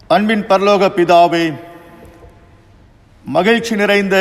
அன்பின் பரலோக பிதாவே மகிழ்ச்சி நிறைந்த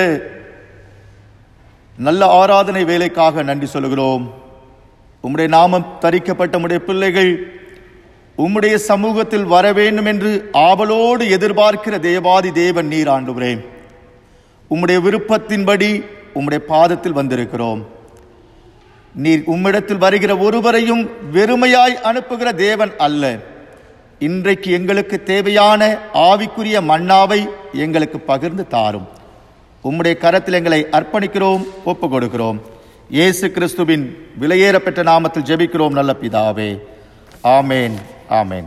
நல்ல ஆராதனை வேலைக்காக நன்றி சொல்கிறோம் உம்முடைய நாமம் தரிக்கப்பட்ட உம்முடைய பிள்ளைகள் உம்முடைய சமூகத்தில் வர வேண்டும் என்று ஆவலோடு எதிர்பார்க்கிற தேவாதி தேவன் நீர் ஆண்டுகிறே உம்முடைய விருப்பத்தின்படி உம்முடைய பாதத்தில் வந்திருக்கிறோம் நீர் உம்மிடத்தில் வருகிற ஒருவரையும் வெறுமையாய் அனுப்புகிற தேவன் அல்ல இன்றைக்கு எங்களுக்கு தேவையான ஆவிக்குரிய மன்னாவை எங்களுக்கு பகிர்ந்து தாரும் உம்முடைய கரத்தில் எங்களை அர்ப்பணிக்கிறோம் ஒப்பு கொடுக்கிறோம் இயேசு கிறிஸ்துவின் விலையேறப்பெற்ற நாமத்தில் ஜெபிக்கிறோம் நல்ல பிதாவே ஆமேன் ஆமேன்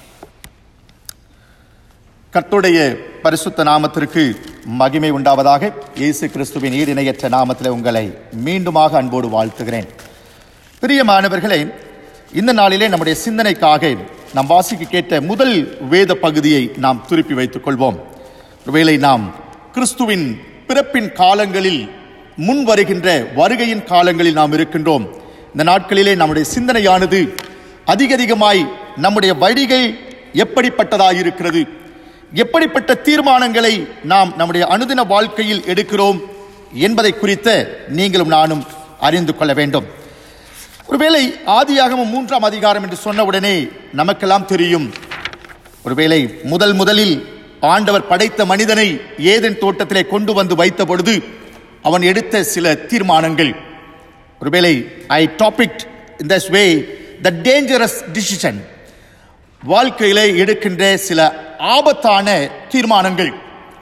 கர்த்துடைய பரிசுத்த நாமத்திற்கு மகிமை உண்டாவதாக இயேசு கிறிஸ்துவின் ஈர் இணையற்ற நாமத்தில் உங்களை மீண்டுமாக அன்போடு வாழ்த்துகிறேன் பிரியமானவர்களே இந்த நாளிலே நம்முடைய சிந்தனைக்காக நாம் வாசிக்க கேட்ட முதல் வேத பகுதியை நாம் திருப்பி வைத்துக் கொள்வோம் ஒருவேளை நாம் கிறிஸ்துவின் பிறப்பின் காலங்களில் முன் வருகின்ற வருகையின் காலங்களில் நாம் இருக்கின்றோம் இந்த நாட்களிலே நம்முடைய சிந்தனையானது அதிக அதிகமாய் நம்முடைய வழிகள் எப்படிப்பட்டதாய் இருக்கிறது எப்படிப்பட்ட தீர்மானங்களை நாம் நம்முடைய அனுதின வாழ்க்கையில் எடுக்கிறோம் என்பதை குறித்த நீங்களும் நானும் அறிந்து கொள்ள வேண்டும் ஒருவேளை ஆதியாகமம் மூன்றாம் அதிகாரம் என்று சொன்ன உடனே நமக்கெல்லாம் தெரியும் ஒருவேளை முதல் முதலில் ஆண்டவர் படைத்த மனிதனை ஏதேன் தோட்டத்திலே கொண்டு வந்து வைத்த பொழுது அவன் எடுத்த சில தீர்மானங்கள் ஒருவேளை I topic in this way the dangerous decision வாழ்க்கையிலே எடுக்கின்ற சில ஆபத்தான தீர்மானங்கள்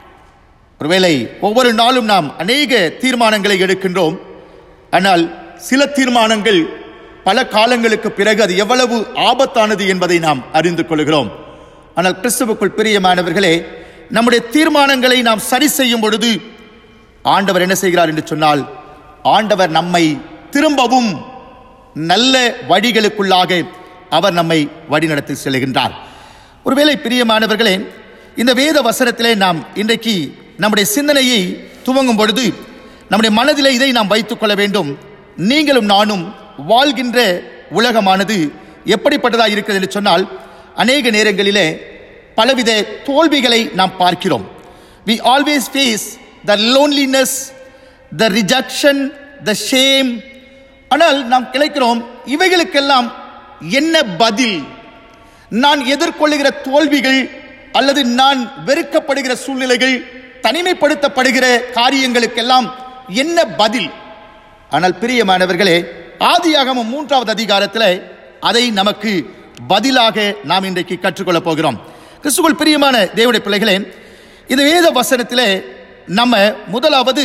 ஒருவேளை ஒவ்வொரு நாளும் நாம் அநேக தீர்மானங்களை எடுக்கின்றோம் ஆனால் சில தீர்மானங்கள் பல காலங்களுக்கு பிறகு அது எவ்வளவு ஆபத்தானது என்பதை நாம் அறிந்து கொள்கிறோம் ஆனால் கிறிஸ்துவுக்குள் பிரியமானவர்களே நம்முடைய தீர்மானங்களை நாம் சரி செய்யும் பொழுது ஆண்டவர் என்ன செய்கிறார் என்று சொன்னால் ஆண்டவர் நம்மை திரும்பவும் நல்ல வழிகளுக்குள்ளாக அவர் நம்மை வழிநடத்தி செல்கின்றார் ஒருவேளை பிரியமானவர்களே இந்த வேத வசனத்திலே நாம் இன்றைக்கு நம்முடைய சிந்தனையை துவங்கும் பொழுது நம்முடைய மனதிலே இதை நாம் வைத்துக் கொள்ள வேண்டும் நீங்களும் நானும் வாழ்கின்ற உலகமானது எப்படிப்பட்டதாக இருக்கிறது என்று சொன்னால் அநேக நேரங்களிலே பலவித தோல்விகளை நாம் பார்க்கிறோம் we always face the loneliness the rejection the shame ஆனால் நாம் கிடைக்கிறோம் இவைகளுக்கெல்லாம் என்ன பதில் நான் எதிர்கொள்ளுகிற தோல்விகள் அல்லது நான் வெறுக்கப்படுகிற சூழ்நிலைகள் தனிமைப்படுத்தப்படுகிற காரியங்களுக்கெல்லாம் என்ன பதில் ஆனால் பிரியமானவர்களே ஆதியாகமம் மூன்றாவது அதிகாரத்தில் அதை நமக்கு பதிலாக நாம் இன்றைக்கு கற்றுக்கொள்ளப் போகிறோம் கிறிஸ்துக்குள் பிரியமான தேவனுடைய பிள்ளைகளே இந்த வேத வசனத்திலே நம்ம முதலாவது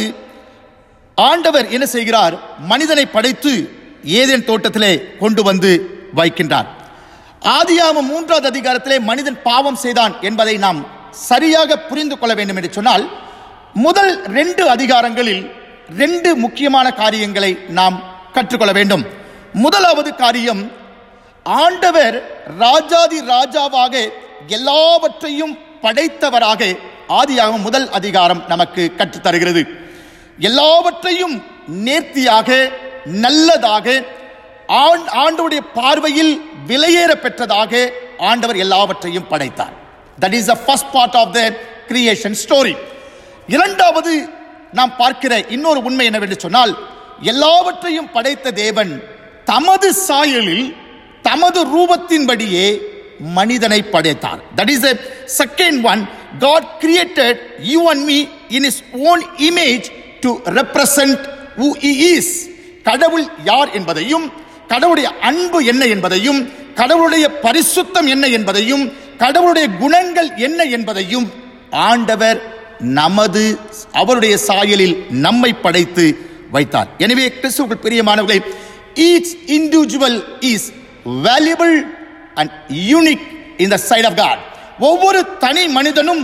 ஆண்டவர் என்ன செய்கிறார் மனிதனை படைத்து ஏதேன் தோட்டத்திலே கொண்டு வந்து வைக்கின்றார் ஆதியாமம் மூன்றாவது அதிகாரத்திலே மனிதன் பாவம் செய்தான் என்பதை நாம் சரியாக புரிந்து கொள்ள வேண்டும் என்று சொன்னால் முதல் ரெண்டு அதிகாரங்களில் ரெண்டு முக்கியமான காரியங்களை நாம் கற்றுக்கொள்ள வேண்டும் முதலாவது காரியம் ஆண்டவர் ராஜாதி ராஜாவாக எல்லாவற்றையும் படைத்தவராக ஆதியாகமம் முதல் அதிகாரம் நமக்கு கற்றுத்தருகிறது எல்லாவற்றையும் நேர்த்தியாக நல்லதாக ஆண் ஆண்டவுடைய பார்வையில் விலையேற பெற்றதாக ஆண்டவர் எல்லாவற்றையும் படைத்தார் that is the first part of the creation story இரண்டாவது நாம் பார்க்கிற இன்னொரு உண்மை என்னவென்று சொன்னால் எல்லாவற்றையும் படைத்த தேவன் தமது சாயலில் தமது ரூபத்தின்படியே மனிதனை படைத்தார் that is a second one God created you and me in his own image to represent who he is கடவுள் யார் என்பதையும் கடவுளுடைய அன்பு என்ன என்பதையும் கடவுளுடைய பரிசுத்தம் என்ன என்பதையும் கடவுளுடைய குணங்கள் என்ன என்பதையும் ஆண்டவர் நமது அவருடைய சாயலில் நம்மை படைத்து வைத்தார் எனவே கிறிஸ்துவுக்குள் பிரியமானவர்களே each individual is valuable and unique in the sight of God ஒவ்வொரு தனி மனிதனும்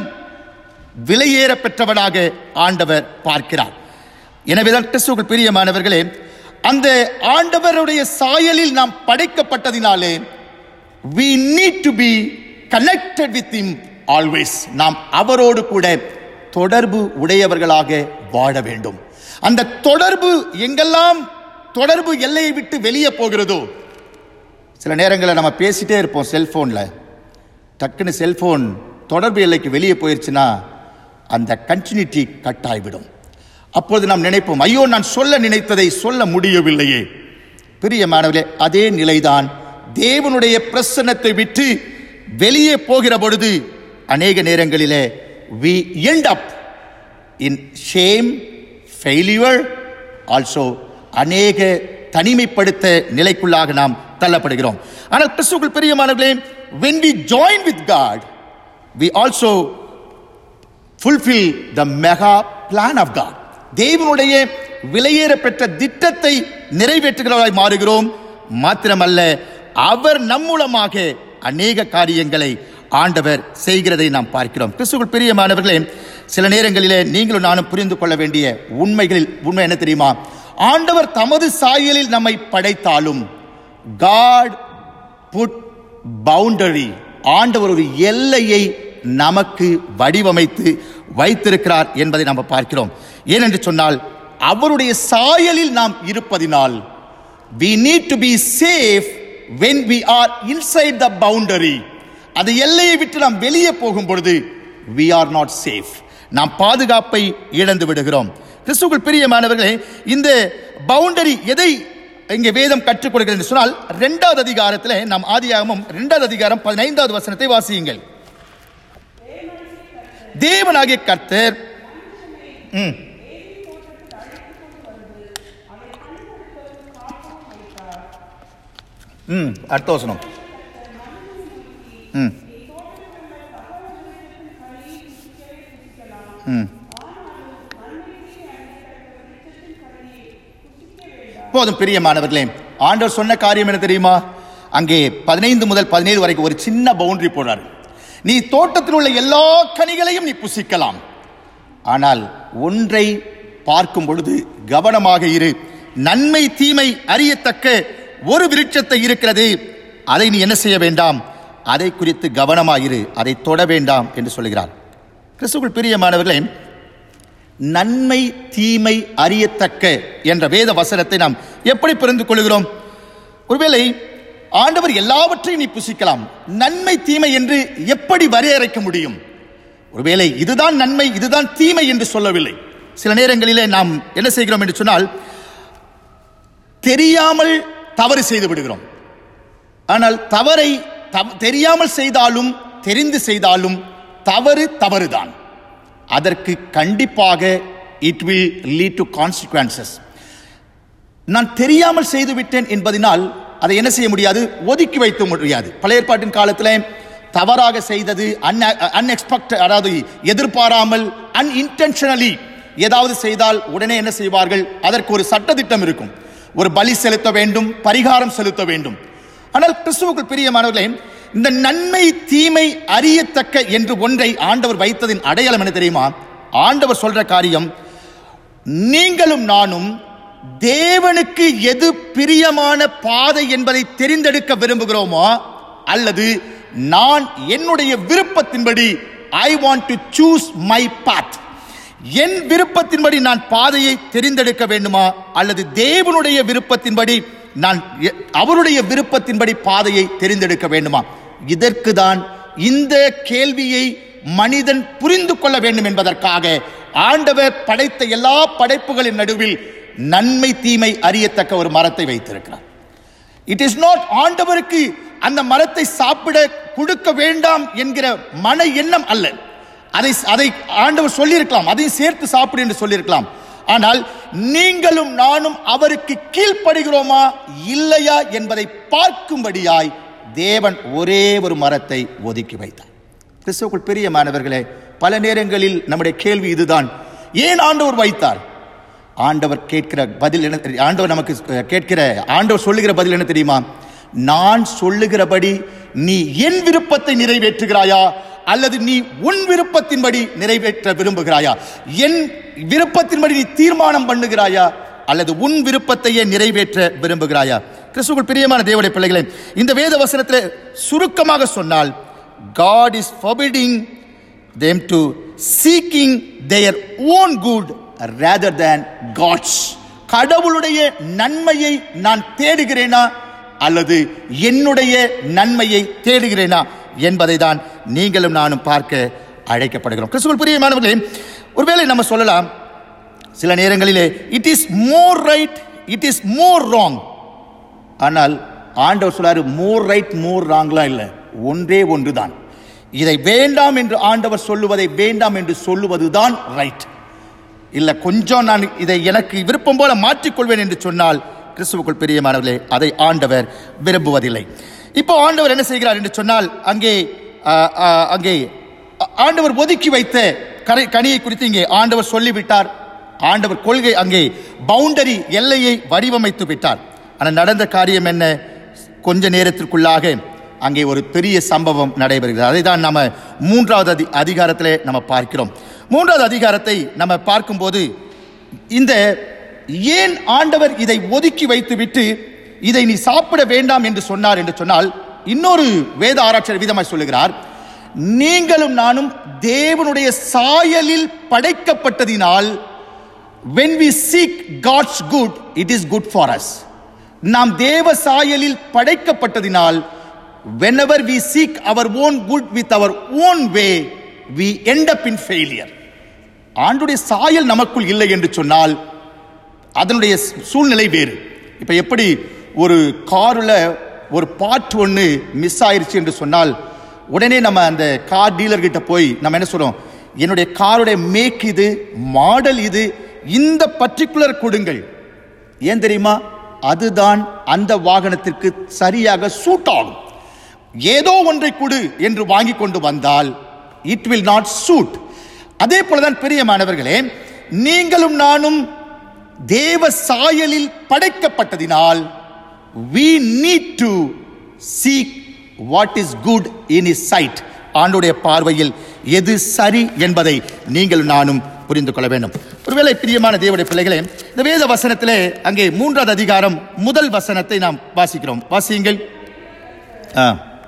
விலையேற பெற்றவனாக ஆண்டவர் பார்க்கிறார் எனவேதான் கிறிஸ்துவுக்குள் பிரியமானவர்களே அந்த ஆண்டவருடைய சாயலில் நாம் படைக்கப்பட்டதினாலே we need to be connected with him always நாம் அவரோடு கூட தொடர்பு உடையவர்களாக வாழ வேண்டும் அந்த தொடர்பு எங்கெல்லாம் தொடர்பு எல்லையை விட்டு வெளியே போகிறதோ சில நேரங்களில் நம்ம பேசிட்டே இருப்போம் செல்போனில் டக்குன்னு செல்போன் தொடர்பு எல்லைக்கு வெளியே போயிருச்சுன்னா அந்த கண்டினியூட்டி கட் ஆகிவிடும் அப்பொழுது நாம் நினைப்போம் ஐயோ நான் சொல்ல நினைத்ததை சொல்ல முடியவில்லையே பிரியமானவர்களே அதே நிலைதான் தேவனுடைய பிரசன்னத்தை விட்டு வெளியே போகிற பொழுது அநேக நேரங்களிலே we end up in shame failure also அநேக தனிமைப்படுத்த நிலைக்குள்ளாக நாம் தள்ளப்படுகிறோம் ஆனால் கிறிஸ்துக்குள் பிரியமானவர்களே when we join with God we also fulfill the mega plan of God தேவனுடைய விலையேற பெற்ற திட்டத்தை நிறைவேற்றுகிறவராய் மாறுகிறோம் மாத்திரமல்ல அவர் நம் மூலமாக அநேக காரியங்களை ஆண்டவர் செய்கிறதை நாம் பார்க்கிறோம் கிறிஸ்துக்குள் பிரியமானவர்களே சில நேரங்களிலே நீங்களும் நானும் புரிந்து கொள்ள வேண்டிய உண்மைகளில் உண்மை என்ன தெரியுமா ஆண்டவர் தமது சாயலில் நம்மை படைத்தாலும் காட் புட் பவுண்டரி ஆண்டவர் ஒரு எல்லையை நமக்கு வடிவமைத்து வைத்திருக்கிறார் என்பதை நாம் பார்க்கிறோம் ஏனென்று சொன்னால் அவருடைய சாயலில் நாம் இருப்பதினால் we need to be safe when we are inside the boundary அந்த எல்லையை விட்டு நாம் வெளியே போகும் பொழுது we are not safe நாம் பாதுகாப்பை இழந்து விடுகிறோம் கிறிஸ்துக்குள் பிரியமானவர்களே இந்த பவுண்டரி எதை இங்கே வேதம் கற்றுக் கொடுக்கிறது என்று சொன்னால் இரண்டாவது அதிகாரத்தில் நாம் ஆதியாகமும் இரண்டாவது அதிகாரம் பதினைந்தாவது வசனத்தை வாசியுங்கள் தேவனாகிய கர்த்தர் ம் ம் அடுத்த வசனம் ம் ம் போதும் பிரியமானவர்களே ஆண்டவர் சொன்ன காரியம் என்ன தெரியுமா அங்கே பதினைந்து முதல் பதினேழு வரைக்கும் ஒரு சின்ன பவுண்டரி போடுறார் நீ தோட்டத்தில் உள்ள எல்லா கனிகளையும் நீ புசிக்கலாம் ஆனால் ஒன்றை பார்க்கும் பொழுது கவனமாக இரு நன்மை தீமை அறியத்தக்க ஒரு விருட்சத்தை இருக்கிறது அதை நீ என்ன செய்ய வேண்டாம் அதை குறித்து கவனமாயிரு அதை தொட வேண்டாம் என்று சொல்கிறார் கிறிஸ்துக்குள் பிரியமானவர்களே நன்மை தீமை அறியத்தக்க என்ற வேத வசனத்தை நாம் எப்படி புரிந்து கொள்கிறோம் ஒருவேளை ஆண்டவர் எல்லாவற்றையும் நீ புசிக்கலாம் நன்மை தீமை என்று எப்படி வரையறைக்க முடியும் ஒருவேளை இதுதான் நன்மை இதுதான் தீமை என்று சொல்லவில்லை சில நேரங்களிலே நாம் என்ன செய்கிறோம் என்று சொன்னால் தெரியாமல் தவறு செய்து விடுகிறோம் ஆனால் தவறை தவ- தெரியாமல் செய்தாலும் தெரிந்து செய்தாலும் தவறு தவறுதான் அதற்கு கண்டிப்பாக it will lead to consequences நான் தெரியாமல் செய்து விட்டேன் என்பதனால் அதை என்ன செய்ய முடியாது ஒதுக்கி வைக்க முடியாது பழைய ஏற்பாட்டின் காலத்தில் தவறாக செய்தது அன்எக்ஸ்பெக்ட் அதாவது எதிர்பாராமல் அன்இன்டென்ஷனலி ஏதாவது செய்தால் உடனே என்ன செய்வார்கள் அதற்கு ஒரு சட்டதிட்டம் இருக்கும் ஒரு பலி செலுத்த வேண்டும் பரிகாரம் செலுத்த வேண்டும் ஆனால் கிறிஸ்துவுக்குள் பிரியமானவர்களே இந்த நன்மை தீமை அறியத்தக்க என்று ஒன்றை ஆண்டவர் வைத்ததின் அடையாளம் என்ன தெரியுமா ஆண்டவர் சொல்ற காரியம் நீங்களும் நானும் தேவனுக்கு எது பிரியமான பாதை என்பதை தெரிந்தெடுக்க விரும்புகிறோமோ அல்லது நான் என்னுடைய விருப்பத்தின்படி I want to choose my path என் விருப்பத்தின்படி நான் பாதையை தெரிந்தெடுக்க வேண்டுமா அல்லது தேவனுடைய விருப்பத்தின்படி நான் எ- அவருடைய விருப்பத்தின்படி பாதையை தெரிந்தெடுக்க வேண்டுமா இதற்கு தான் இந்த கேள்வியை மனிதன் புரிந்து கொள்ள வேண்டும் என்பதற்காக ஆண்டவர் படைத்த எல்லா படைப்புகளின் நடுவில் நன்மை தீமை அறியத்தக்க ஒரு மரத்தை வைத்திருக்கிறார் இட் இஸ் நாட் ஆண்டவருக்கு அந்த மரத்தை சாப்பிட கொடுக்க வேண்டாம் என்கிற மன எண்ணம் அல்ல அதை அதை ஆண்டவர் சொல்லியிருக்கலாம் அதையும் சேர்த்து சாப்பிடு என்று சொல்லியிருக்கலாம் ஆனால் நீங்களும் நானும் அவருக்கு கீழ்ப்படுகிறோமா இல்லையா என்பதை பார்க்கும்படியாய் தேவன் ஒரே ஒரு மரத்தை ஒதுக்கி வைத்தார் கிறிஸ்துவுக்குள் பிரியமானவர்களே பல நேரங்களில் நம்முடைய கேள்வி இதுதான் ஏன் ஆண்டவர் வைத்தார் ஆண்டவர் கேட்கிற பதில் என்ன தெரி- ஆண்டவர் நமக்கு அஹ், கேட்கிற ஆண்டவர் சொல்லுகிற பதில் என்ன தெரியுமா நான் சொல்லுகிறபடி நீ என் விருப்பத்தை நிறைவேற்றுகிறாயா அல்லது நீ உன் விருப்பத்தின்படி நிறைவேற்ற விரும்புகிறாயா என் விருப்பத்தின்படி நீ தீர்மானம் பண்ணுகிறாயா அல்லது உன் விருப்பத்தையே நிறைவேற்ற விரும்புகிறாயா கிறிஸ்துக்குள் பிரியமான தேவனுடைய பிள்ளைகளே இந்த வேத வசனத்தில் சுருக்கமாக சொன்னால் God is forbidding them to seeking their own good rather than God's. கடவுளுடைய நன்மையை நான் தேடுகிறேனா அல்லது என்னுடைய நன்மையை தேடுகிறேனா என்பதை தான் நீங்களும் நானும் பார்க்க அழைக்கப்படுகிறோம் கிறிஸ்துவ பிரியமானவர்களே ஒருவேளை நம்ம சொல்லலாம் சில நேரங்களிலே it is more right it is more wrong ஆனால் ஆண்டவர் சொல்றாரு மோர் ரைட் மோர் ராங்லாம் இல்லை ஒன்றே ஒன்றுதான் இதை வேண்டாம் என்று ஆண்டவர் சொல்லுவதை வேண்டாம் என்று சொல்லுவதுதான் ரைட் இல்ல கொஞ்சம் நான் இதை எனக்கு விருப்பம் போல மாற்றிக்கொள்வேன் என்று சொன்னால் கிறிஸ்துவுக்குள் பிரியமானவர்களே அதை ஆண்டவர் விரும்புவதில்லை இப்போ ஆண்டவர் என்ன செய்கிறார் என்று சொன்னால் அங்கே ஆ, ஆ, அங்கே ஆ- ஆண்டவர் ஒதுக்கி வைத்த கரை கனியை குறித்து இங்கே ஆண்டவர் சொல்லிவிட்டார் ஆண்டவர் கொள்கை அங்கே பவுண்டரி எல்லையை வடிவமைத்து விட்டார் ஆனால் நடந்த காரியம் என்ன கொஞ்ச நேரத்திற்குள்ளாக அங்கே ஒரு பெரிய சம்பவம் நடைபெறுகிறது அதை தான் நம்ம மூன்றாவது அதி அதிகாரத்திலே நம்ம பார்க்கிறோம் மூன்றாவது அதிகாரத்தை நம்ம பார்க்கும்போது இந்த ஏன் ஆண்டவர் இதை ஒதுக்கி வைத்துவிட்டு இதை நீ சாப்பிட வேண்டாம் என்று சொன்னார் என்று சொன்னால் இன்னொரு வேத ஆராய்ச்சியர் விதமாய் சொல்லுகிறார் நீங்களும் நானும் தேவனுடைய சாயலில் படைக்கப்பட்டதினால் when we seek God's good, it is good for us. நாம் தேவ சாயலில் படைக்கப்பட்டதினால் whenever we seek our own good with our own way, we end up in failure. ஆண்டுடைய சாயல் நமக்குள் இல்லை என்று சொன்னால் அதனுடைய சூழ்நிலை வேறு இப்போ எப்படி ஒரு காரில் ஒரு பார்ட் ஒன்று மிஸ் ஆயிருச்சு என்று சொன்னால் உடனே நம்ம அந்த கார் டீலர் கிட்ட போய் நம்ம என்ன சொல்றோம் என்னுடைய காருடைய மேக் இது மாடல் இது இந்த பர்டிகுலர் கொடுங்கள் ஏன் தெரியுமா அதுதான் அந்த வாகனத்திற்கு சரியாக சூட் ஆகும் ஏதோ ஒன்றை கொடு என்று வாங்கி கொண்டு வந்தால் இட் வில் நாட் சூட் அதே போலதான் பிரியமானவர்களே நீங்களும் நானும் தேவ சாயலில் படைக்கப்பட்டதினால் we need to seek what is good in his sight ஆண்டுடைய பார்வையில் எது சரி என்பதை நீங்கள் நானும் புரிந்து கொள்ள வேண்டும் ஒருவேளை பிரியமான தேவனுடைய பிள்ளைகளே இந்த வேத வசனத்திலே அங்கே மூன்றாவது அதிகாரம் முதல் வசனத்தை நாம் வாசிக்கிறோம் வாசியுங்கள் ஆ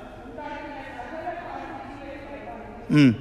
ம்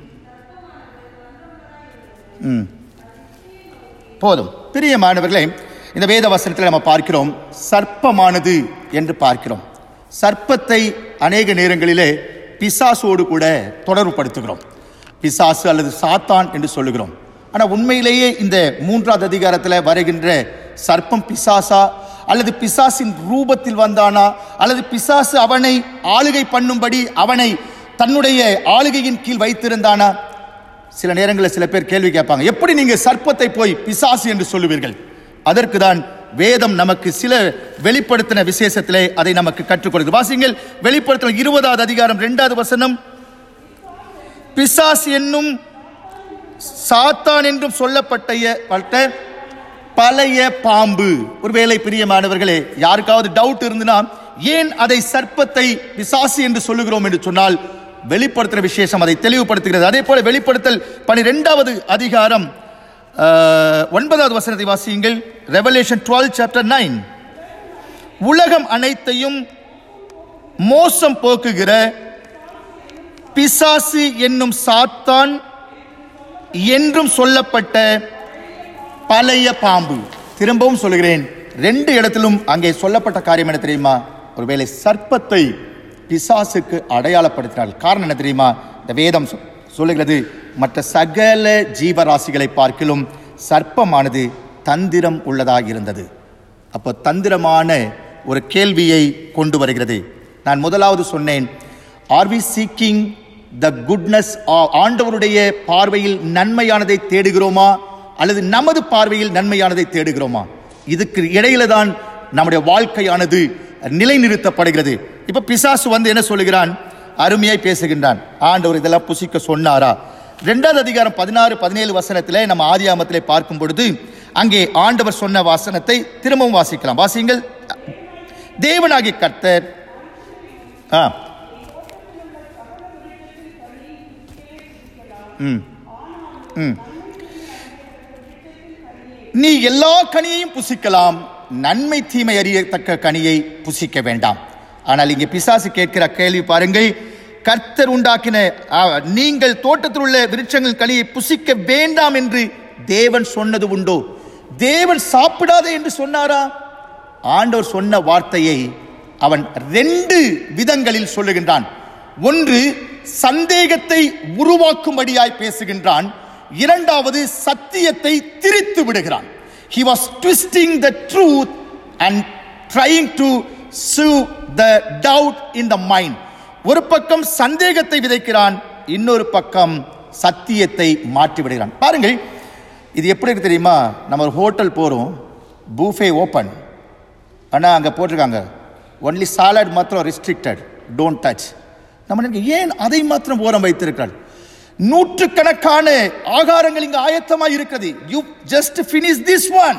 ம் போதும் பிரியமானவர்களே இந்த வேத வசனத்தில் நம்ம பார்க்கிறோம் சர்ப்பமானது என்று பார்க்கிறோம் சர்ப்பத்தை அநேக நேரங்களிலே பிசாசோடு கூட தொடர்புபடுத்துகிறோம் பிசாசு அல்லது சாத்தான் என்று சொல்லுகிறோம் ஆனால் உண்மையிலேயே இந்த மூன்றாவது அதிகாரத்தில் வருகின்ற சர்ப்பம் பிசாசா அல்லது பிசாசின் ரூபத்தில் வந்தானா அல்லது பிசாசு அவனை ஆளுகை பண்ணும்படி அவனை தன்னுடைய ஆளுகையின் கீழ் வைத்திருந்தானா சில நேரங்களில் சில பேர் கேள்வி கேட்பாங்க எப்படி நீங்க சர்ப்பத்தை போய் பிசாசு என்று சொல்லுவீர்கள் அதற்கு தான் வேதம் நமக்கு சில வெளிப்படுத்தின விசேஷத்திலே அதை நமக்கு கற்றுக் கொடுக்குது வாசிங்கள் வெளிப்படுத்தின இருபதாவது அதிகாரம் இரண்டாவது வசனம் பிசாஸ் என்னும் சாத்தான் என்றும் சொல்லப்பட்ட பட்ட பழைய பாம்பு ஒருவேளை பிரியமானவர்களே யாருக்காவது டவுட் இருந்துன்னா ஏன் அதை சர்ப்பத்தை பிசாசு என்று சொல்லுகிறோம் என்று சொன்னால் வெளிப்படுத்துகிற விசேஷம் அதை தெளிவுபடுத்துகிறது அதே போல வெளிப்படுத்தல் பனிரெண்டாவது அதிகாரம் ஆஹ், ஒன்பதாவது வசனத்தை வாசியுங்கள் ரெவலேஷன் டுவெல் சாப்டர் நைன் உலகம் அனைத்தையும் மோசம் போக்குகிற பிசாசு என்னும் சாத்தான் என்றும் சொல்லப்பட்ட பழைய பாம்பு திரும்பவும் சொல்லுகிறேன் ரெண்டு இடத்திலும் அங்கே சொல்லப்பட்ட காரியம் என்ன தெரியுமா ஒருவேளை சர்ப்பத்தை பிசாசுக்கு அடையாளப்படுத்தினார் காரணம் என்ன தெரியுமா இந்த வேதம் சொ- சொல்லுகிறது மற்ற சகல ஜீவராசிகளை பார்க்கிலும் சர்ப்பமானது தந்திரம் உள்ளதாக இருந்தது அப்போ தந்திரமான ஒரு கேள்வியை கொண்டு வருகிறது நான் முதலாவது சொன்னேன் are we seeking the goodness ஆண்டவருடைய பார்வையில் நன்மையானதை தேடுகிறோமா அல்லது நமது பார்வையில் நன்மையானதை தேடுகிறோமா இதுக்கு இடையில தான் நம்முடைய வாழ்க்கையானது நிலைநிறுத்தப்படுகிறது இப்ப பிசாசு வந்து என்ன சொல்லுகிறான் அருமையாய் பேசுகின்றான் ஆண்டவர் இதெல்லாம் புசிக்க சொன்னாரா ரெண்டாவது அதிகாரம் பதினாறு பதினேழு வசனத்திலே நம்ம ஆதியாமத்திலே பார்க்கும் பொழுது அங்கே ஆண்டவர் சொன்ன வசனத்தை திரும்பவும் வாசிக்கலாம் வாசிங்கள் தேவனாகிய கர்த்தர் ஆ ம் ம் நீ எல்லா கனியையும் புசிக்கலாம் நன்மை தீமை அறியத்தக்க கனியை புசிக்க வேண்டாம் ஆனால் இங்கே பிசாசு கேட்கிற கேள்வி பாருங்கள் கர்த்தர் உண்டாக்கின ஆ, நீங்கள் தோட்டத்தில் உள்ள விருட்சங்கள் கனியை புசிக்க வேண்டாம் என்று தேவன் சொன்னது உண்டோ தேவன் சாப்பிடாதே என்று சொன்னாரா ஆண்டவர் சொன்ன வார்த்தையை அவன் ரெண்டு விதங்களில் சொல்லுகின்றான் ஒன்று சந்தேகத்தை உருவாக்கும்படியாய் பேசுகின்றான் இரண்டாவது சத்தியத்தை திரித்து விடுகிறான் he was twisting the truth and trying to sow the doubt in the mind ஒரு பக்கம் சந்தேகத்தை விதைக்கிறான் இன்னொரு பக்கம் சத்தியத்தை மாற்றி விடுகிறான் பாருங்கள் இது எப்படி இருக்கு தெரியுமா நம்ம ஒரு ஹோட்டல் போகிறோம் பூஃபே ஓப்பன் ஆனால் அங்கே போட்டிருக்காங்க ஒன்லி சாலட் மாத்திரம் ரெஸ்ட்ரிக்டட் டோன்ட் டச் நம்ம நினைக்க, ஏன் அதை மாத்திரம் ஓரம் வைத்திருக்கிறார் நூற்றுக்கணக்கான ஆகாரங்கள் இங்கு ஆயத்தமாக இருக்கிறது you just finish this one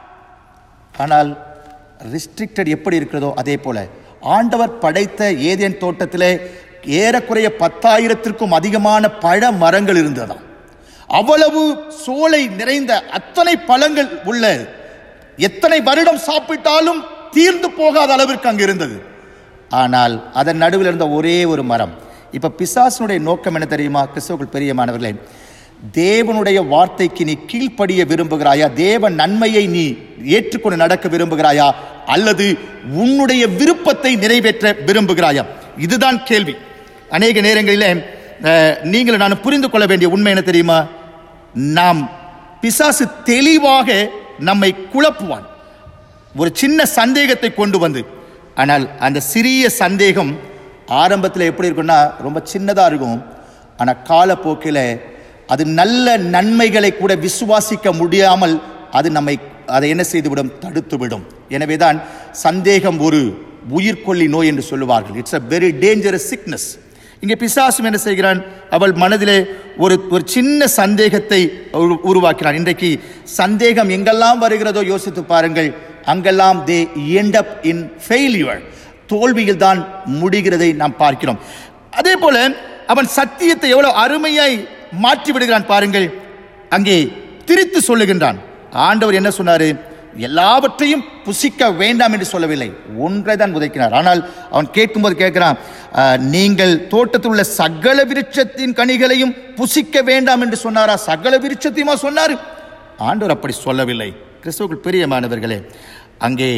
ஆனால் ரெஸ்ட்ரிக்டட் எப்படி இருக்கிறதோ அதே போல ஆண்டவர் படைத்த ஏதேன் தோட்டத்திலே ஏறக்குறைய பத்தாயிரத்திற்கும் அதிகமான பழ மரங்கள் இருந்ததாம் அவ்வளவு சோலை நிறைந்த அத்தனை பழங்கள் உள்ள எத்தனை வருடம் சாப்பிட்டாலும் தீர்ந்து போகாத அளவிற்கு அங்கு இருந்தது ஆனால் அதன் நடுவில் இருந்த ஒரே ஒரு மரம் இப்ப பிசாசனுடைய நோக்கம் என்ன தெரியுமா கிறிஸ்தவர்கள் பெரியமானவர்களே தேவனுடைய வார்த்தைக்கு நீ கீழ்ப்படிய விரும்புகிறாயா தேவ நன்மையை நீ ஏற்றுக்கொண்டு நடக்க விரும்புகிறாயா அல்லது உன்னுடைய விருப்பத்தை நிறைவேற்ற விரும்புகிறாயா இதுதான் கேள்வி அநேக நேரங்களிலே அஹ், நீங்கள் நான் புரிந்து கொள்ள வேண்டிய உண்மை என்ன தெரியுமா நாம் பிசாசு தெளிவாக நம்மை குழப்புவான் ஒரு சின்ன சந்தேகத்தை கொண்டு வந்து ஆனால் அந்த சிறிய சந்தேகம் ஆரம்பத்தில் எப்படி இருக்கும்னா ரொம்ப சின்னதாக இருக்கும் ஆனால் காலப்போக்கில் அது நல்ல நன்மைகளை கூட விசுவாசிக்க முடியாமல் அது நம்மை அதை என்ன செய்துவிடும் தடுத்துவிடும் எனவே தான் சந்தேகம் ஒரு உயிர்கொல்லி நோய் என்று சொல்லுவார்கள் it's a very dangerous sickness இங்கே பிசாசும் என்ன செய்கிறான் அவள் மனதிலே ஒரு ஒரு சின்ன சந்தேகத்தை உரு- உருவாக்கினான் இன்றைக்கு சந்தேகம் எங்கெல்லாம் வருகிறதோ யோசித்து பாருங்கள் அங்கெல்லாம் they end up in failure தோல்வியில் தான் முடிகிறதை நாம் பார்க்கிறோம் அதே போல அவன் சத்தியத்தை எவ்வளவு அருமையாய் மாற்றி விடுகிறான் பாருங்கள் அங்கே திரித்து சொல்லுகின்றான் ஆண்டவர் என்ன சொன்னாரு எல்லாவற்றையும் புசிக்க வேண்டாம் என்று சொல்லவில்லை ஒன்றை தான் உதைக்கினார் ஆனால் அவன் கேட்கும்போது கேட்கிறான் "ஆஹ், நீங்கள் தோட்டத்தில் உள்ள சகல விருட்சத்தின் கனிகளையும் புசிக்க வேண்டாம் என்று சொன்னாரா சகல விருட்சத்தையுமா சொன்னார் ஆண்டவர் அப்படி சொல்லவில்லை கிறிஸ்துவுக்குள் பிரியமானவர்களே அங்கே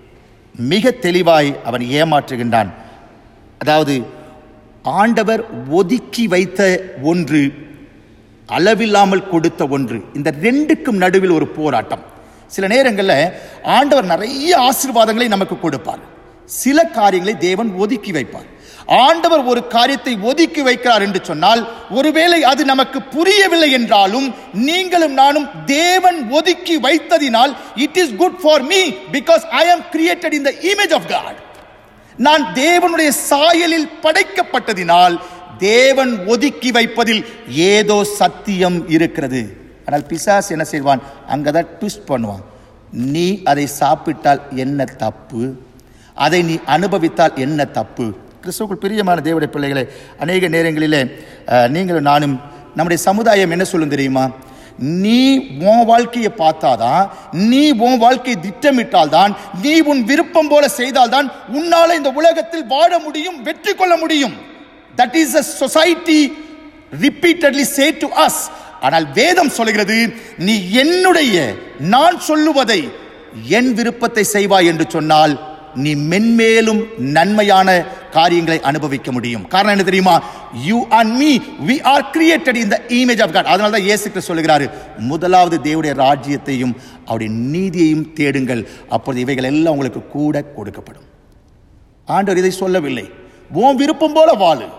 மிக தெளிவாய் அவன் ஏமாற்றுகின்றான் அதாவது ஆண்டவர் ஒதுக்கி வைத்த ஒன்று அளவில்லாமல் கொடுத்த ஒன்று இந்த ரெண்டுக்கும் நடுவில் ஒரு போராட்டம் சில நேரங்களில் ஆண்டவர் நிறைய ஆசீர்வாதங்களை நமக்கு கொடுப்பார் சில காரியங்களை தேவன் ஒதுக்கி வைப்பார் ஆண்டவர் ஒரு காரியத்தை ஒதுக்கி வைக்கிறார் என்று சொன்னால் ஒருவேளை அது நமக்கு புரியவில்லை என்றாலும் நீங்களும் நானும் தேவன் ஒதுக்கி வைத்ததினால் it is good for me because I am created in the image of God நான் தேவனுடைய சாயலில் படைக்கப்பட்டதினால் தேவன் ஒதுக்கி வைப்பதில் ஏதோ சத்தியம் இருக்கிறது ஆனால் பிசாஸ் என்ன செய்வான் அங்கதான் ட்விஸ்ட் பண்ணுவான் நீ அதை சாப்பிட்டால் என்ன தப்பு அதை நீ அனுபவித்தால் என்ன தப்பு கிறிஸ்துவுக்குள் பிரியமான தேவடைய பிள்ளைகளே அநேக நேரங்களிலே அஹ், நீங்களும் நானும் நம்முடைய சமுதாயம் என்ன சொல்லும் தெரியுமா நீ உன் வாழ்க்கையை பார்த்தாதான் நீ உன் வாழ்க்கையை திட்டமிட்டால்தான் நீ உன் விருப்பம் போல செய்தால்தான் உன்னால இந்த உலகத்தில் வாழ முடியும் வெற்றி கொள்ள முடியும் that is a society repeatedly say to us ஆனால் வேதம் சொல்கிறது நீ என்னுடைய நான் சொல்லுவதை என் விருப்பத்தை செய்வாய் என்று சொன்னால் நீ மென்மேலும் நன்மையான காரியங்களை அனுபவிக்க முடியும் காரணம் என்ன தெரியுமா you and me we are created in the image of God அதனால தான் இயேசு கிறிஸ்து சொல்லுகிறாரு முதலாவது தேவனுடைய ராஜ்யத்தையும் அவருடைய நீதியையும் தேடுங்கள் அப்பொழுது இவைகள் எல்லாம் உங்களுக்கு கூட கொடுக்கப்படும் ஆண்டவர் இதை சொல்லவில்லை உன் விருப்பம் போல வாழு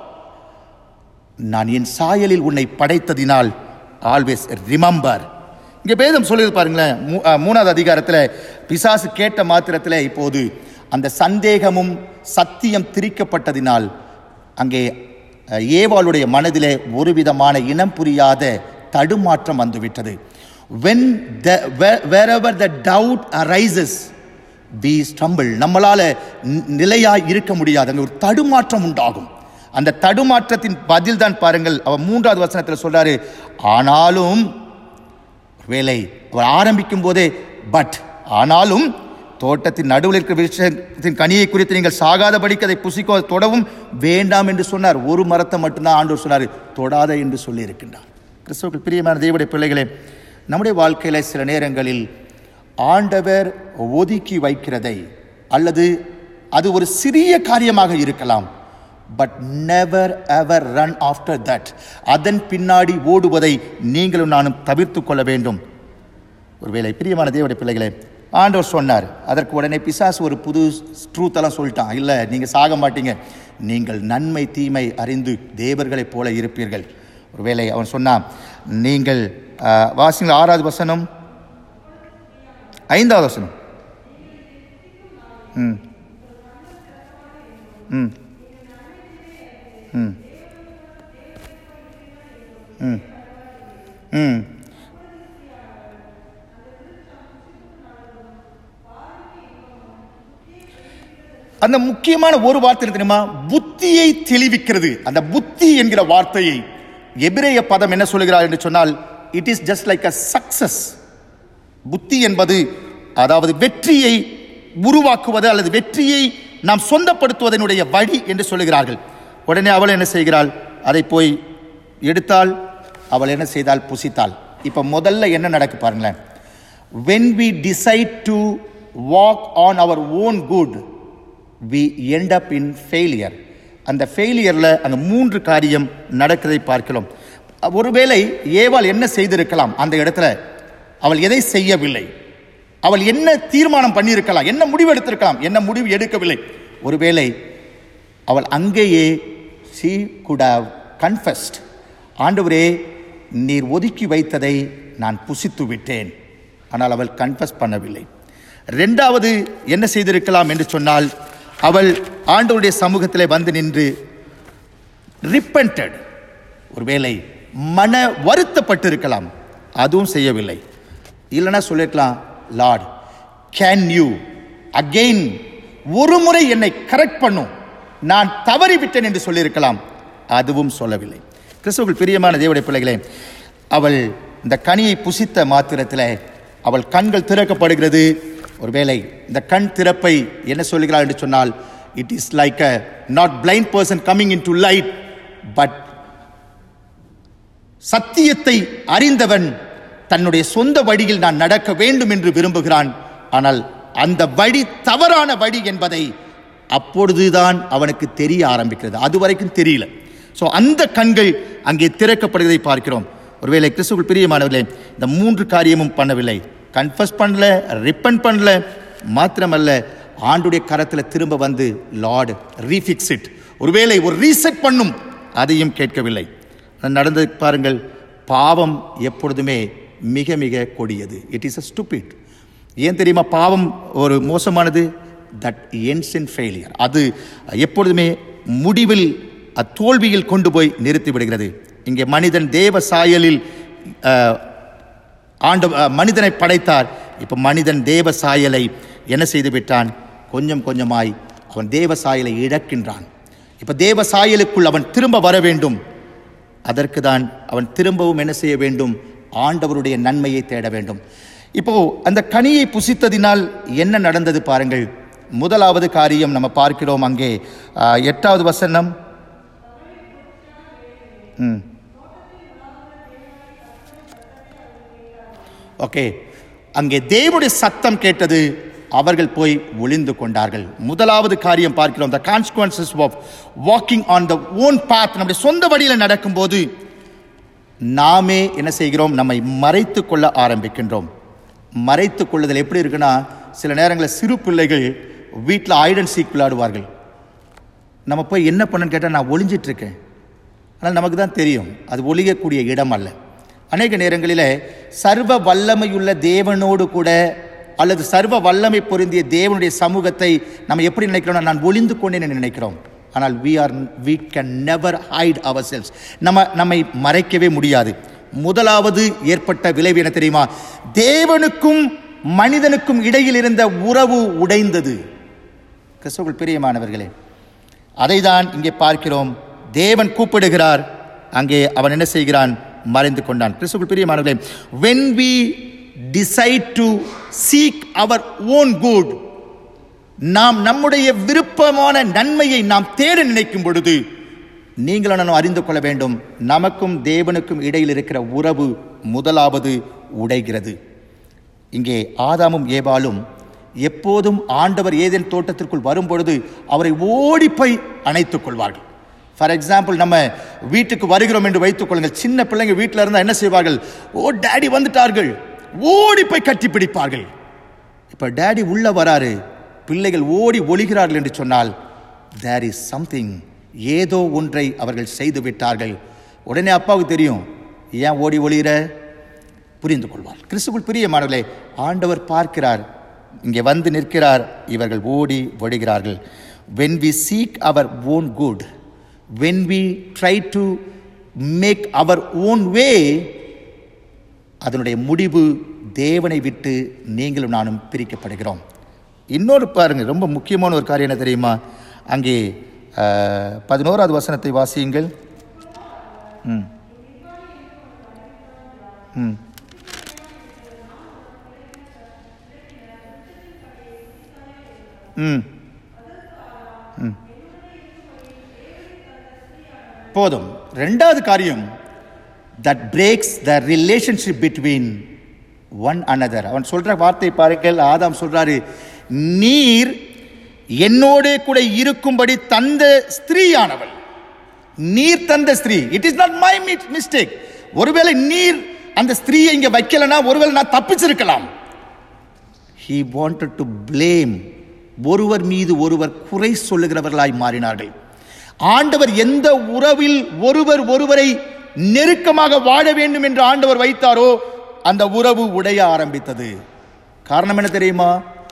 நான் என் சாயலில் உன்னை படைத்ததினால் ஆல்வேஸ் ரிமம்பர் இங்கே வேதம் சொல்லுது பாருங்களேன் மூ- அஹ், மூணாவது அதிகாரத்தில் பிசாசு கேட்ட மாத்திரத்தில் இப்போது அந்த சந்தேகமும் சத்தியம் திரிக்கப்பட்டதினால் அங்கே அஹ், ஏவாளுடைய மனதிலே ஒரு விதமான இனம் புரியாத தடுமாற்றம் வந்துவிட்டது when the where- wherever the doubt arises we stumble நம்மளால நி- நிலையாய் இருக்க முடியாது அங்க ஒரு தடுமாற்றம் உண்டாகும் அந்த தடுமாற்றத்தின் பதில் தான் பாருங்கள் அவர் மூன்றாவது வசனத்தில் சொல்றாரு ஆனாலும் வேலை அவர் ஆரம்பிக்கும் போதே பட் ஆனாலும் தோட்டத்தின் நடுவில் இருக்கிற விருட்சத்தின் கனியை குறித்து நீங்கள் சாகாதபடிக்கு அதை புசிக்க தொடவும் வேண்டாம் என்று சொன்னார் ஒரு மரத்தை மட்டும்தான் ஆண்டவர் சொன்னார் தொடாத என்று சொல்லி இருக்கின்றார் கிறிஸ்துவுக்கு பிரியமான தேவடைய பிள்ளைகளே நம்முடைய வாழ்க்கையில சில நேரங்களில் ஆண்டவர் ஒதுக்கி வைக்கிறதை அல்லது அது ஒரு சிறிய காரியமாக இருக்கலாம் but never ever run after that அதன் பின்னாடி ஓடுவதை நீங்களும் நானும் தவிர்த்து கொள்ள வேண்டும் ஒருவேளை பிரியமான தேவடைய பிள்ளைகளே ஆண்டவர் சொன்னார் அதற்கு உடனே பிசாசு ஒரு புது ட்ரூத்தெல்லாம் சொல்லிட்டான் இல்லை நீங்கள் சாக மாட்டீங்க நீங்கள் நன்மை தீமை அறிந்து தேவர்களைப் போல இருப்பீர்கள் ஒருவேளை அவன் சொன்னான் நீங்கள் ஆஹ், வாசிங்கள் ஆறாவது வசனம் ஐந்தாவது வசனம் ம் ம் ம் ம் ம் அந்த முக்கியமான ஒரு வார்த்தை என்ன தெரியுமா புத்தியை தெளிவிக்கிறது அந்த புத்தி என்கிற வார்த்தையை எபிரேய பதம் என்ன சொல்லுகிறார் என்று சொன்னால் it is just like a success புத்தி என்பது அதாவது வெற்றியை உருவாக்குவது அல்லது வெற்றியை நாம் சொந்தப்படுத்துவதனுடைய வழி என்று சொல்லுகிறார்கள் உடனே அவள் என்ன செய்கிறாள் அதை போய் எடுத்தாள் அவள் என்ன செய்தாள் புசித்தாள் இப்போ முதல்ல என்ன நடக்கு பாருங்களேன் when we decide to walk on our own good we end up in failure அந்த ஃபெயிலியரில் அந்த மூன்று காரியம் நடக்கிறதை பார்க்கிறோம் ஒருவேளை ஏவாள் என்ன செய்திருக்கலாம் அந்த இடத்துல அவள் எதை செய்யவில்லை அவள் என்ன தீர்மானம் பண்ணியிருக்கலாம் என்ன முடிவு எடுத்திருக்கலாம் என்ன முடிவு எடுக்கவில்லை ஒருவேளை அவள் அங்கேயே she could have confessed ஆண்டவரே நீர் ஒதுக்கி வைத்ததை நான் புசித்து விட்டேன் ஆனால் அவள் கன்ஃபஸ் பண்ணவில்லை ரெண்டாவது என்ன செய்திருக்கலாம் என்று சொன்னால் அவள் ஆண்டவருடைய சமூகத்திலே வந்து நின்று ரிப்பன்டட் ஒருவேளை மன வருத்தப்பட்டிருக்கலாம் அதுவும் செய்யவில்லை இல்லைன்னா சொல்லிருக்கலாம் லார்ட் கேன் யூ அகெயின் ஒரு முறை என்னை கரெக்ட் பண்ணும் நான் தவறிவிட்டேன் என்று சொல்லியிருக்கலாம் அதுவும் சொல்லவில்லை கிறிஸ்துவுக்குள் பிரியமான தேவடைய பிள்ளைகளே அவள் இந்த கனியை புசித்த மாத்திரத்தில் அவள் கண்கள் திறக்கப்படுகிறது ஒருவேளை இந்த கண் திறப்பை என்ன சொல்லுகிறாள் என்று சொன்னால் it is like a not blind person coming in to light but சத்தியத்தை அறிந்தவன் தன்னுடைய சொந்த வழியில் நான் நடக்க வேண்டும் என்று விரும்புகிறான் ஆனால் அந்த வழி தவறான வழி என்பதை அப்பொழுதுதான் அவனுக்கு தெரிய ஆரம்பிக்கிறது அது வரைக்கும் தெரியல ஸோ அந்த கண்கள் அங்கே திறக்கப்படுவதை பார்க்கிறோம் ஒருவேளை கிறிஸ்துக்குள் பிரியமானவர்களே இந்த மூன்று காரியமும் பண்ணவில்லை கன்ஃபஸ் பண்ணல ரிப்பன் பண்ணல மாத்திரமல்ல ஆண்டுடைய கரத்தில் திரும்ப வந்து லார்டு ரீஃபிக்ஸ் இட் ஒருவேளை ஒரு ரீசெட் பண்ணும் அதையும் கேட்கவில்லை நடந்தது பாருங்கள் பாவம் எப்பொழுதுமே மிக மிக கொடியது இட் இஸ் அ ஸ்டூபிட் ஏன் தெரியுமா பாவம் ஒரு மோசமானது தட் என்ஸ் இன் ஃபெயிலியர் அது எப்பொழுதுமே முடிவில் அத் தோல்வியில் கொண்டு போய் நிறுத்தி விடுகிறது இங்கே மனிதன் தேவ சாயலில் அஹ், ஆண்டு அஹ், மனிதனை படைத்தார் இப்போ மனிதன் தேவ சாயலை என்ன செய்து விட்டான் கொஞ்சம் கொஞ்சமாய் அவன் தேவ சாயலை இழக்கின்றான் இப்போ தேவ சாயலுக்குள் அவன் திரும்ப வர வேண்டும் அதற்கு தான் அவன் திரும்பவும் என்ன செய்ய வேண்டும் ஆண்டவருடைய நன்மையை தேட வேண்டும் இப்போ அந்த கனியை புசித்ததினால் என்ன நடந்தது பாருங்கள் முதலாவது காரியம் நம்ம பார்க்கிறோம் அங்கே ஆ, எட்டாவது வசனம் ம் ஓகே அங்கே தேவனுடைய சத்தம் கேட்டது அவர்கள் போய் ஒளிந்து கொண்டார்கள் முதலாவது காரியம் பார்க்கிறோம் the consequences of walking on the own path நம்முடைய சொந்த வழியில் நடக்கும்போது நாமே என்ன செய்கிறோம் நம்மை மறைத்து கொள்ள ஆரம்பிக்கின்றோம் மறைத்து கொள்ளுதல் எப்படி இருக்குன்னா சில நேரங்களில் சிறு பிள்ளைகள் வீட்டில் ஐடன் சீக் விளையாடுவார்கள் நம்ம போய் என்ன பண்ணுன்னு கேட்டால் நான் ஒளிஞ்சிட்டு இருக்கேன் ஆனால் நமக்கு தான் தெரியும் அது ஒளியக்கூடிய இடம் அல்ல அநேக நேரங்களில் சர்வ வல்லமையுள்ள தேவனோடு கூட அல்லது சர்வ வல்லமை பொருந்திய தேவனுடைய சமூகத்தை நம்ம எப்படி நினைக்கிறோம்னா நான் ஒளிந்து கொண்டேன் நினைக்கிறோம் ஆனால் we are we can never hide ourselves நம்ம நம்மை மறைக்கவே முடியாது முதலாவது ஏற்பட்ட விளைவு என்ன தெரியுமா தேவனுக்கும் மனிதனுக்கும் இடையில் இருந்த உறவு உடைந்தது கிறிஸ்துவுக்குள் பிரியமானவர்களே அதைதான் இங்கே பார்க்கிறோம் தேவன் கூப்பிடுகிறார் அங்கே அவன் என்ன செய்கிறான் மறைந்து கொண்டான் கிறிஸ்துவுக்குள் பிரியமானவர்களே when we decide to seek our own good நாம் நம்முடைய விருப்பமான நன்மையை நாம் தேட நினைக்கும் பொழுது நீங்களும் நானும் அறிந்து கொள்ள வேண்டும் நமக்கும் தேவனுக்கும் இடையில் இருக்கிற உறவு முதலாவது உடைகிறது இங்கே ஆதாமும் ஏபாலும் எப்போதும் ஆண்டவர் ஏதேன் தோட்டத்திற்குள் வரும்பொழுது அவரை ஓடிப்போய் அணைத்துக் கொள்வார்கள் ஃபார் எக்ஸாம்பிள் நம்ம வீட்டுக்கு வருகிறோம் என்று வைத்துக் கொள்ளுங்கள் சின்ன பிள்ளைங்க வீட்டில் இருந்தால் என்ன செய்வார்கள் ஓ டேடி வந்துட்டார்கள் ஓடி போய் கட்டி பிடிப்பார்கள் இப்போ டேடி உள்ள வராரு பிள்ளைகள் ஓடி ஒளிகிறார்கள் என்று சொன்னால் தேர் இஸ் சம்திங் ஏதோ ஒன்றை அவர்கள் செய்து விட்டார்கள் உடனே அப்பாவுக்கு தெரியும் ஏன் ஓடி ஒளிகிற புரிந்து கொள்வார் கிறிஸ்துவுள் பிரியமானவர்களே ஆண்டவர் பார்க்கிறார் இங்கே வந்து நிற்கிறார் இவர்கள் ஓடி ஒழிகிறார்கள் when we seek our own good when we try to make our own way அதனுடைய முடிவு தேவனை விட்டு நீங்களும் நானும் பிரிக்கப்படுகிறோம் இன்னொரு பாருங்க ரொம்ப முக்கியமான ஒரு காரியம் என்ன தெரியுமா அங்கே அஹ், பதினோராவது வசனத்தை வாசியுங்கள் ம் ம் ம் ம். போதும் ரெண்டாவது காரியம் that breaks the relationship between one another அவன் சொல்ற வார்த்தை பாருங்கள் ஆதாம் சொல்றாரு நீர் என்னோடே கூட இருக்கும்படி தந்த ஸ்திரீயானவள் நீர் தந்த ஸ்திரீ it is not my mistake ஒருவேளை நீர் அந்த ஸ்திரீயை இங்க வைக்கலனா ஒருவேளை நான் தப்பிச்சிருக்கலாம் he wanted to blame ஒருவர் மீது ஒருவர் குறை சொல்லுகிறவர்களாய் மாறினார்கள் ஆண்டவர் எந்த உறவில் ஒருவர் ஒருவரை நெருக்கமாக வாழ வேண்டும் என்று ஆண்டவர் வைத்தாரோ அந்த உறவு உடைய ஆரம்பித்தது காரணம் என்ன தெரியுமா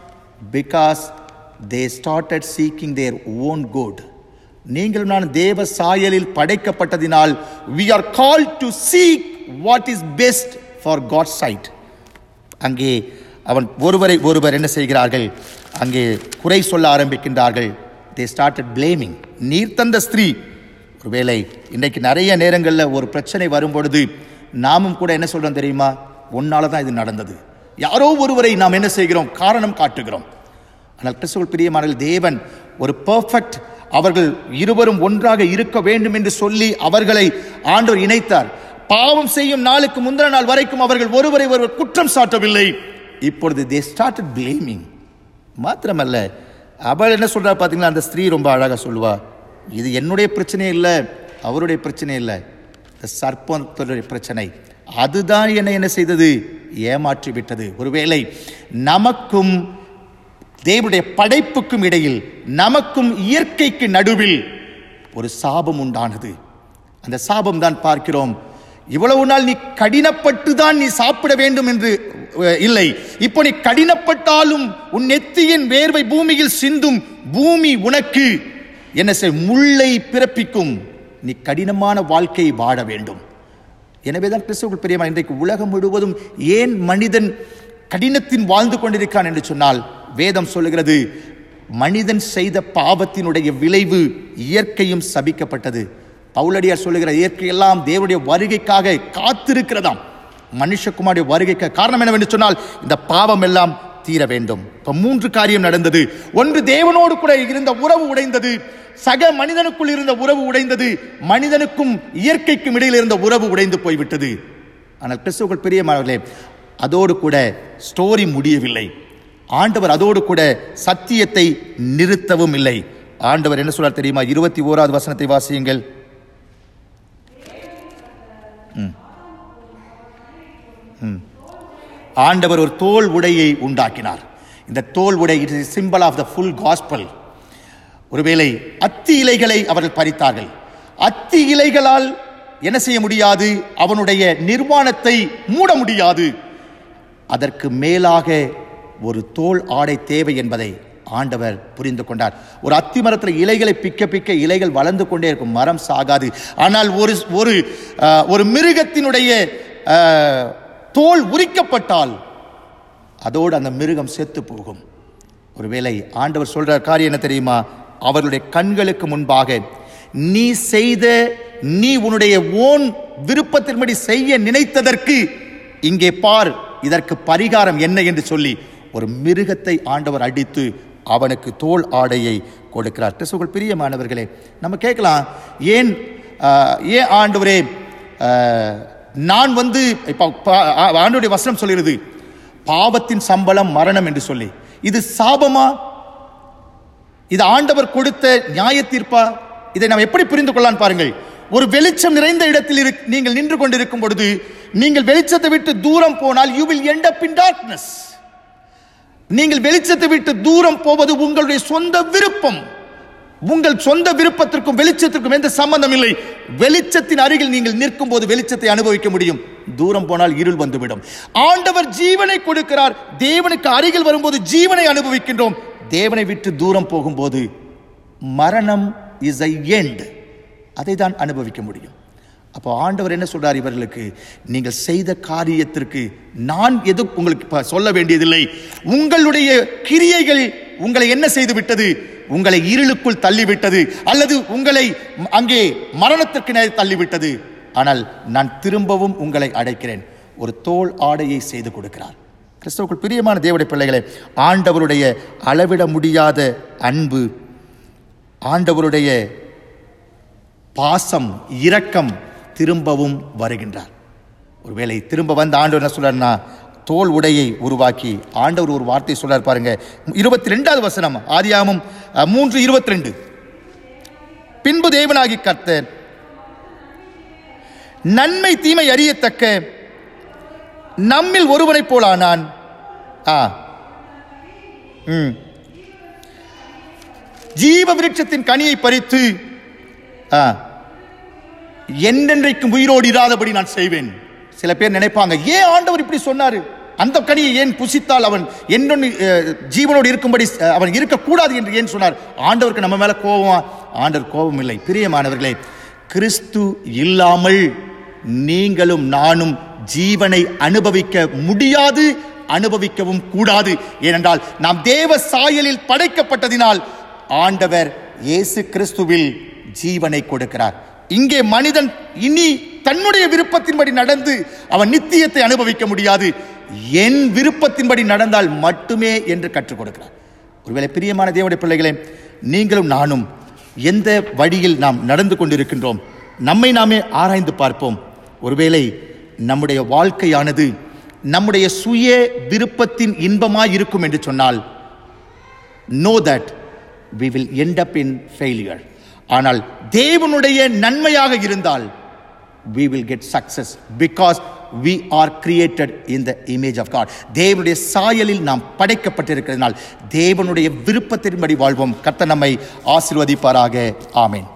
because they started seeking their own good நீங்கள் நான் தேவ சாயலில் படைக்கப்பட்டதினால் we are called to seek what is best for God's sight அங்கே அவன் ஒருவரை ஒருவர் என்ன செய்கிறார்கள் அங்கே குறை சொல்ல ஆரம்பிக்கின்றார்கள் தே ஸ்டார்டட் blaming நீர் தந்த ஸ்திரீ ஒருவேளை இன்னைக்கு நிறைய நேரங்களில் ஒரு பிரச்சனை வரும் பொழுது நாமும் கூட என்ன சொல்றோம் தெரியுமா உன்னால தான் இது நடந்தது யாரோ ஒருவரை நாம் என்ன செய்கிறோம் காரணம் காட்டுகிறோம் ஆனால் கிறிஸ்துவ பிரியமானவர்கள் தேவன் ஒரு பெர்ஃபெக்ட் அவர்கள் இருவரும் ஒன்றாக இருக்க வேண்டும் என்று சொல்லி அவர்களை ஆண்டவர் இணைத்தார் பாவம் செய்யும் நாளுக்கு முந்தின நாள் வரைக்கும் அவர்கள் ஒருவரை ஒருவர் குற்றம் சாட்டவில்லை இப்பொழுது தே ஸ்டார்டட் பிளேமிங் மாத்திரமல்ல அவள் என்ன சொல்றா பாத்தீங்களா அந்த ஸ்திரீ ரொம்ப அழகா சொல்லுவா இது என்னுடைய பிரச்சனை இல்லை அவருடைய பிரச்சனை இல்லை இந்த சர்ப்பத்துடைய பிரச்சனை அதுதான் என்னை என்ன செய்தது ஏமாற்றி விட்டது ஒருவேளை நமக்கும் தேவனுடைய படைப்புக்கும் இடையில் நமக்கும் இயற்கைக்கு நடுவில் ஒரு சாபம் உண்டானது அந்த சாபம் தான் பார்க்கிறோம் இவ்வளவு நாள் நீ கடினப்பட்டு தான் நீ சாப்பிட வேண்டும் என்று அஹ், இல்லை இப்போ நீ கடினப்பட்டாலும் உன் நெத்தியின் வேர்வை பூமியில் சிந்தும் பூமி உனக்கு என்ன செய் முள்ளை பிறப்பிக்கும் நீ கடினமான வாழ்க்கையை வாழ வேண்டும் எனவேதான் கிறிஸ்துவுக்குள் பிரியமா இன்றைக்கு உலகம் முழுவதும் ஏன் மனிதன் கடினத்தின் வாழ்ந்து கொண்டிருக்கான் என்று சொன்னால் வேதம் சொல்லுகிறது மனிதன் செய்த பாவத்தினுடைய விளைவு இயற்கையும் சபிக்கப்பட்டது பவுலடியார் சொல்லுகிற இயற்கை எல்லாம் தேவனுடைய வருகைக்காக காத்திருக்கிறதாம் மனுஷகுமாருடைய வருகைக்கு காரணம் என்னவென்று சொன்னால் இந்த பாவம் எல்லாம் தீர வேண்டும் இப்ப மூன்று காரியம் நடந்தது ஒன்று தேவனோடு கூட இருந்த உறவு உடைந்தது சக மனிதனுக்குள் இருந்த உறவு உடைந்தது மனிதனுக்கும் இயற்கைக்கும் இடையில் இருந்த உறவு உடைந்து போய்விட்டது ஆனால் கிறிஸ்துவுக்குள் பிரியமானவர்களே அதோடு கூட ஸ்டோரி முடியவில்லை ஆண்டவர் அதோடு கூட சத்தியத்தை நிறுத்தவும் இல்லை ஆண்டவர் என்ன சொல்றார் தெரியுமா இருபத்தி ஓராவது வசனத்தை வாசியுங்கள் ஆண்டவர் ஒரு தோல் உடையை உண்டாக்கினார் இந்த தோல் உடை it is simple of the full gospel ஒருவேளை அத்தி இலைகளை அவர்கள் பறித்தார்கள் அத்தி இலைகளால் என்ன செய்ய முடியாது அவனுடைய நிர்வாணத்தை மூட முடியாது அதற்கு மேலாக ஒரு தோல் ஆடை தேவை என்பதை ஆண்டவர் புரிந்து கொண்டார் ஒரு அத்தி மரத்தில் இலைகளை பிக்க பிக்க இலைகள் வளர்ந்து கொண்டே இருக்கும் மரம் சாகாது ஆனால் ஒரு ஒரு அஹ், ஒரு மிருகத்தினுடைய அஹ், தோல் உரிக்கப்பட்டால் அதோடு அந்த மிருகம் செத்து போகும் ஒருவேளை ஆண்டவர் சொல்ற காரியம் என்ன தெரியுமா அவர்களுடைய கண்களுக்கு முன்பாக நீ செய்த நீ உன்னுடைய ஓன் விருப்பத்தின்படி செய்ய நினைத்ததற்கு இங்கே பார் இதற்கு பரிகாரம் என்ன என்று சொல்லி ஒரு மிருகத்தை ஆண்டவர் அடித்து அவனுக்கு தோல் ஆடையை கொடுக்கிறார் கிறிஸ்துவுக்குள் பிரியமானவர்களே நம்ம கேட்கலாம் ஏன் ஆஹ், ஏன் ஆண்டவரே ஆஹ், நான் வந்து இப்போ ஆண்டவருடைய வசனம் சொல்கிறது பாவத்தின் சம்பளம் மரணம் என்று சொல்லி இது சாபமா இது ஆண்டவர் கொடுத்த நியாய தீர்ப்பா இதை நாம் எப்படி புரிந்து கொள்ளலாம் பாருங்கள் ஒரு வெளிச்சம் நிறைந்த இடத்தில் இரு- நீங்கள் நின்று கொண்டிருக்கும் பொழுது நீங்கள் வெளிச்சத்தை விட்டு தூரம் போனால் you will end up in darkness நீங்கள் வெளிச்சத்தை விட்டு தூரம் போவது உங்களுடைய சொந்த விருப்பம் உங்கள் சொந்த விருப்பத்திற்கும் வெளிச்சத்திற்கும் எந்த சம்பந்தம் இல்லை வெளிச்சத்தின் அருகில் நீங்கள் நிற்கும் போது வெளிச்சத்தை அனுபவிக்க முடியும் தூரம் போனால் இருள் வந்துவிடும் ஆண்டவர் ஜீவனை கொடுக்கிறார் தேவனுக்கு அருகில் வரும்போது ஜீவனை அனுபவிக்கின்றோம் தேவனை விட்டு தூரம் போகும்போது மரணம் இஸ் ஐ எண்ட் அதை தான் அனுபவிக்க முடியும் அப்போ ஆண்டவர் என்ன சொல்றார் இவர்களுக்கு நீங்கள் செய்த காரியத்திற்கு நான் எது உங்களுக்கு இப்ப சொல்ல வேண்டியதில்லை உங்களுடைய கிரியைகள் உங்களை என்ன செய்து விட்டது உங்களை இருளுக்குள் தள்ளிவிட்டது அல்லது உங்களை ம- அங்கே மரணத்திற்கு நேரே தள்ளிவிட்டது ஆனால் நான் திரும்பவும் உங்களை அடைக்கிறேன் ஒரு தோல் ஆடையை செய்து கொடுக்கிறார் கிறிஸ்தவுக்குள் பிரியமான தேவடைய பிள்ளைகளே ஆண்டவருடைய அளவிட முடியாத அன்பு ஆண்டவருடைய பாசம் இரக்கம் திரும்பவும் வருகின்றார் ஒருவேளை திரும்ப வந்த ஆண்டவர் என்ன சொல்றாருன்னா தோல் உடையை உருவாக்கி ஆண்டவர் ஒரு வார்த்தை சொல்றார் பாருங்க இருபத்தி ரெண்டாவது வசனம் ஆதியாமம் அஹ், மூன்று இருபத்தி ரெண்டு பின்பு தேவனாகி கர்த்தர் நன்மை தீமை அறியத்தக்க நம்மில் ஒருவனைப் போலானான் ஆ ம் ஜீவ விருட்சத்தின் கனியை பறித்து ஆ, என்றென்றைக்கும் உயிரோடு இராதபடி நான் செய்வேன் சில பேர் நினைப்பாங்க ஏன் ஆண்டவர் இப்படி சொன்னாரு அந்த கனியை ஏன் புசித்தால் அவன் என்னொன்னு அஹ், ஜீவனோடு இருக்கும்படி அஹ், அவன் இருக்கக்கூடாது என்று ஏன் சொன்னார் ஆண்டவருக்கு நம்ம மேல கோபமா ஆண்டவர் கோபம் இல்லை பிரியமானவர்களே கிறிஸ்து இல்லாமல் நீங்களும் நானும் ஜீவனை அனுபவிக்க முடியாது அனுபவிக்கவும் கூடாது ஏனென்றால் நாம் தேவ சாயலில் படைக்கப்பட்டதினால் ஆண்டவர் இயேசு கிறிஸ்துவில் ஜீவனை கொடுக்கிறார் இங்கே மனிதன் இனி தன்னுடைய விருப்பத்தின்படி நடந்து அவன் நித்தியத்தை அனுபவிக்க முடியாது என் விருப்பத்தின்படி நடந்தால் மட்டுமே என்று கற்றுக் கொடுக்கிறார் ஒருவேளை பிரியமான தேவனுடைய பிள்ளைகளே நீங்களும் நானும் எந்த வழியில் நாம் நடந்து கொண்டிருக்கின்றோம் நம்மை நாமே ஆராய்ந்து பார்ப்போம் ஒருவேளை நம்முடைய வாழ்க்கையானது நம்முடைய சுய விருப்பத்தின் இன்பமாய் இருக்கும் என்று சொன்னால் no that we will end up in failure ஆனால் தேவனுடைய நன்மையாக இருந்தால் we will get success because we are created in the image of God தேவனுடைய சாயலில் நாம் படைக்கப்பட்டிருக்கிறதுனால் தேவனுடைய விருப்பத்தின்படி வாழ்வோம் கர்த்தர் நம்மை ஆசீர்வதிப்பாராக ஆமென்